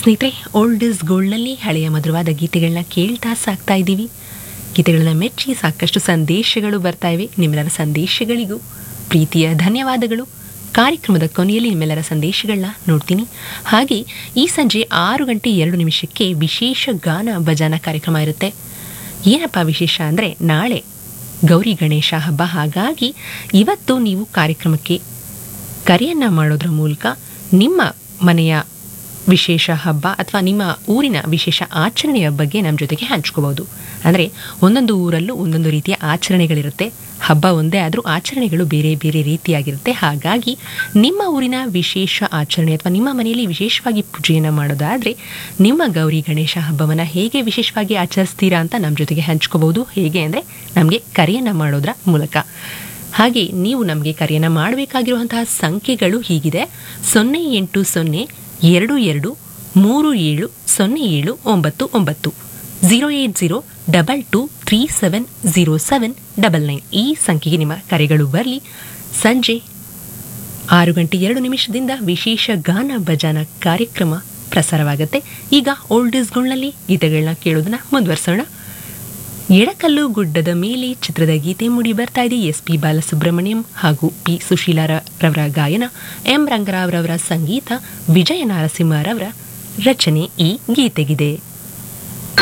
ಸ್ನೇಹಿತರೆ old is ಗೋಲ್ಡ್ನಲ್ಲಿ ಹಳೆಯ ಮಧುರವಾದ ಗೀತೆಗಳನ್ನ ಕೇಳ್ತಾ ಸಾಕ್ತಾ ಇದ್ದೀವಿ ಗೀತೆಗಳನ್ನ ಮೆಚ್ಚಿ ಸಾಕಷ್ಟು ಸಂದೇಶಗಳು ಬರ್ತಾ ಇವೆ ನಿಮ್ಮೆಲ್ಲರ ಸಂದೇಶಗಳಿಗೂ ಪ್ರೀತಿಯ ಧನ್ಯವಾದಗಳು ಕಾರ್ಯಕ್ರಮದ ಕೊನೆಯಲ್ಲಿ ನಿಮ್ಮೆಲ್ಲರ ಸಂದೇಶಗಳನ್ನ ನೋಡ್ತೀನಿ ಹಾಗೆ ಈ ಸಂಜೆ ಆರು ಗಂಟೆ ಎರಡು ನಿಮಿಷಕ್ಕೆ ವಿಶೇಷ ಗಾನ ಭಜಾನ ಕಾರ್ಯಕ್ರಮ ಇರುತ್ತೆ ಏನಪ್ಪ ವಿಶೇಷ ಅಂದರೆ ನಾಳೆ ಗೌರಿ ಗಣೇಶ ಹಬ್ಬ ಹಾಗಾಗಿ ಇವತ್ತು ನೀವು ಕಾರ್ಯಕ್ರಮಕ್ಕೆ ಕರೆಯನ್ನು ಮಾಡೋದ್ರ ಮೂಲಕ ನಿಮ್ಮ ಮನೆಯ ವಿಶೇಷ ಹಬ್ಬ ಅಥವಾ ನಿಮ್ಮ ಊರಿನ ವಿಶೇಷ ಆಚರಣೆಯ ಬಗ್ಗೆ ನಮ್ಮ ಜೊತೆಗೆ ಹಂಚ್ಕೋಬಹುದು ಅಂದರೆ ಒಂದೊಂದು ಊರಲ್ಲೂ ಒಂದೊಂದು ರೀತಿಯ ಆಚರಣೆಗಳಿರುತ್ತೆ ಹಬ್ಬ ಒಂದೇ ಆದರೂ ಆಚರಣೆಗಳು ಬೇರೆ ಬೇರೆ ರೀತಿಯಾಗಿರುತ್ತೆ ಹಾಗಾಗಿ ನಿಮ್ಮ ಊರಿನ ವಿಶೇಷ ಆಚರಣೆ ಅಥವಾ ನಿಮ್ಮ ಮನೆಯಲ್ಲಿ ವಿಶೇಷವಾಗಿ ಪೂಜೆಯನ್ನು ಮಾಡೋದಾದರೆ ನಿಮ್ಮ ಗೌರಿ ಗಣೇಶ ಹಬ್ಬವನ್ನು ಹೇಗೆ ವಿಶೇಷವಾಗಿ ಆಚರಿಸ್ತೀರಾ ಅಂತ ನಮ್ಮ ಜೊತೆಗೆ ಹಂಚ್ಕೋಬಹುದು ಹೇಗೆ ಅಂದರೆ ನಮಗೆ ಕರೆಯನ್ನು ಮಾಡೋದ್ರ ಮೂಲಕ ಹಾಗೆ ನೀವು ನಮಗೆ ಕರೆಯನ್ನು ಮಾಡಬೇಕಾಗಿರುವಂತಹ ಸಂಖ್ಯೆಗಳು ಹೀಗಿದೆ ಸೊನ್ನೆ ಎಂಟು ಸೊನ್ನೆ ಎರಡು ಎರಡು ಮೂರು ಏಳು ಸೊನ್ನೆ ಏಳು ಒಂಬತ್ತು ಒಂಬತ್ತು zero eight zero double two three seven zero seven double nine ಈ ಸಂಖ್ಯೆಗೆ ನಿಮ್ಮ ಕರೆಗಳು ಬರಲಿ ಸಂಜೆ ಆರು ಗಂಟೆ ಎರಡು ನಿಮಿಷದಿಂದ ವಿಶೇಷ ಗಾನ ಭಜಾನ ಕಾರ್ಯಕ್ರಮ ಪ್ರಸಾರವಾಗುತ್ತೆ ಈಗ ಓಲ್ಡ್ ಇಸ್ಗಳ್ನಲ್ಲಿ ಗೀತೆಗಳನ್ನ ಕೇಳೋದನ್ನ ಮುಂದುವರ್ಸೋಣ ಎಡಕಲ್ಲು ಗುಡ್ಡದ ಮೇಲೆ ಚಿತ್ರದ ಗೀತೆ ಮೂಡಿ ಬರ್ತಾ ಇದೆ ಎಸ್ ಪಿ ಬಾಲಸುಬ್ರಹ್ಮಣ್ಯಂ ಹಾಗೂ ಪಿ ಸುಶೀಲಾ ರವರ ಗಾಯನ ಎಂ ರಂಗರಾವ್ ರವರ ಸಂಗೀತ ವಿಜಯ ನಾರಸಿಂಹರವರ ರಚನೆ ಈ ಗೀತೆಗಿದೆ